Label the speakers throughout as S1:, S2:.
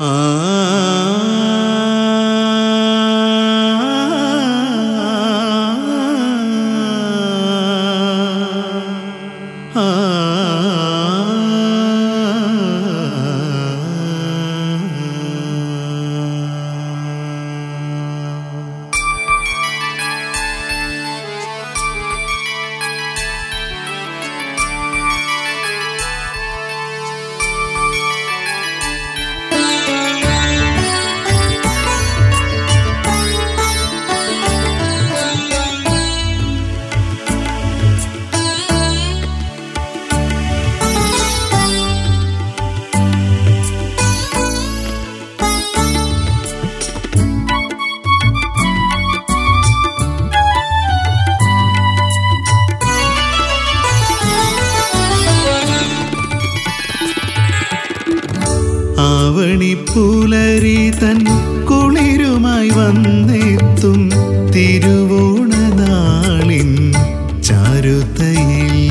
S1: ആവണിപ്പുലരി തൻ കുളിരുമായി വന്നെത്തും തിരുവോണനാളിൻ ചാരുതയിൽ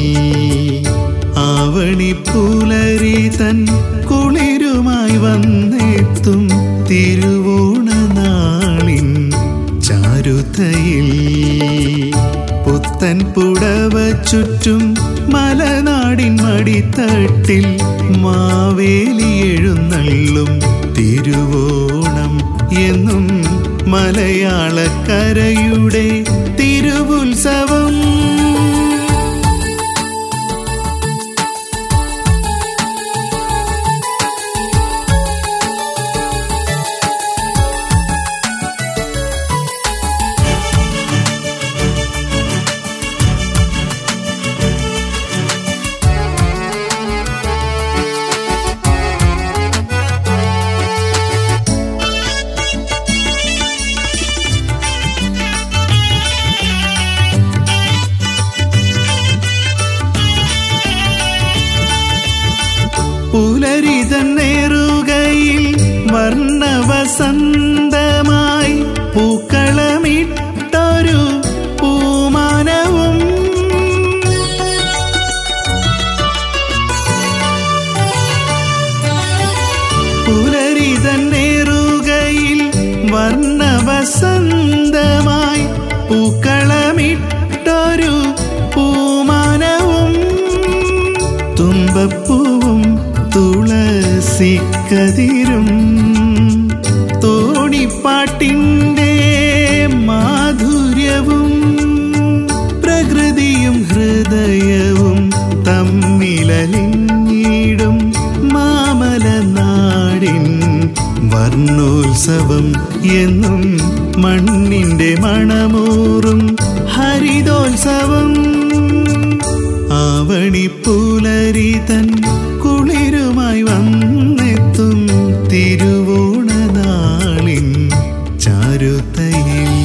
S1: ആവണിപ്പുലരി തൻ കുളിരുമായി വന്നെത്തും തിരുവോണനാളിൻ ചാരുതയിൽ പുത്തൻ പുടവ ചുറ്റും മലനാടിൻ മടിത്തട്ടിൽ മാവേലി എഴുന്നള്ളും തിരുവോണം എന്നും മലയാളക്കരയുടെ തിരുവുത്സവം പുലരിതൻ നേറുകയിൽ വർണ്ണവസന്തമായി പൂക്കളമിട്ടൊരു പൂമാനവും പുലരിതൻ നേറുകയിൽ വർണ്ണവസന്തമായി പൂക്കളമിട്ടൊരു പൂമാനവും തുമ്പപ്പൂവും തുളസിക്കതിരും തോണിപ്പാട്ടിൻ്റെ മാധുര്യവും പ്രകൃതിയും ഹൃദയവും തമ്മിലലിഞ്ഞിടും മാമല നാടിൻ വർണ്ണോത്സവം എന്നും മണ്ണിൻ്റെ മണമൂറും ഹരിതോത്സവം ആവണിപ്പുലരി തൻ കുളിരുമായി വന്നെത്തും തിരുവോണനാളിൻ ചാരുതയിൽ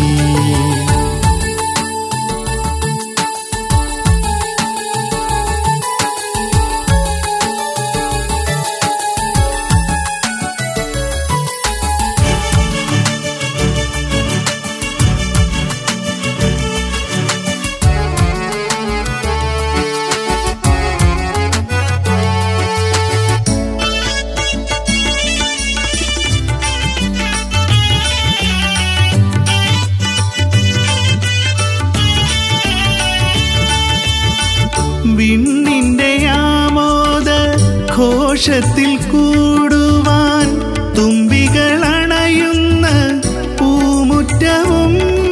S1: വിണ്ണിന്റെ ആമോദ ഘോഷത്തിൽ കൂടുവാൻ തുമ്പികൾ അണയുന്ന പൂമുറ്റവും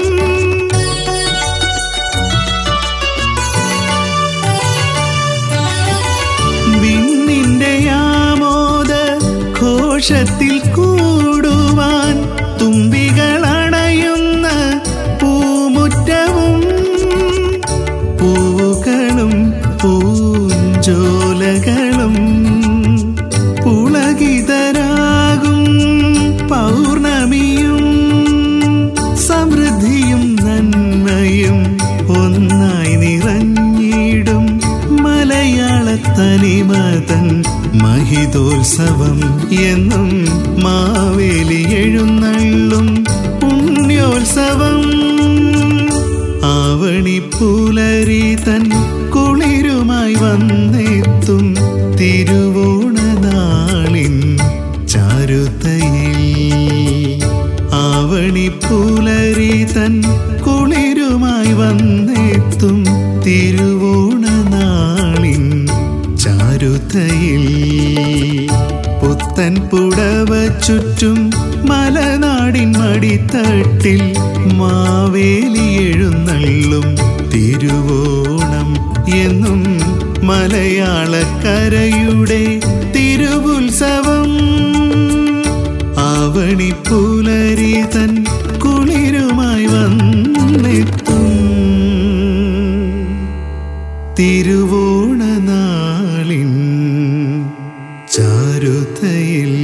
S1: വിണ്ണിന്റെ ആമോദ ഘോഷത്തിൽ കൂടുവാൻ തുമ്പികൾ അണയുന്ന പൂമുറ്റവും പൂവുകളും പൂഞ്ചോലകളും പുളകിതരാകും പൗർണമിയും സമൃദ്ധിയും നന്മയും ഒന്നായി നിറഞ്ഞിടും മലയാള തനിമതൻ മഹിതോത്സവം എന്നും മാവേലി എഴുന്നള്ളും പുണ്യോത്സവം ആവണിപ്പുലരി തൻ കുളിരുമായി വന്നെത്തും തിരുവോണനാളിൻ ചാരുതയിൽ പുത്തൻ പുടവ ചുറ്റും മലനാടിൻ മടിത്തട്ടിൽ മാവേലി എഴുന്നള്ളും തിരുവോണം എന്നും മലയാളക്കരയുടെ തിരുവുത്സവം ആവണി പുലരി തൻ കുളിരുമായി വന്നെത്തും തിരുവോണനാളിൻ ചാരുതയിൽ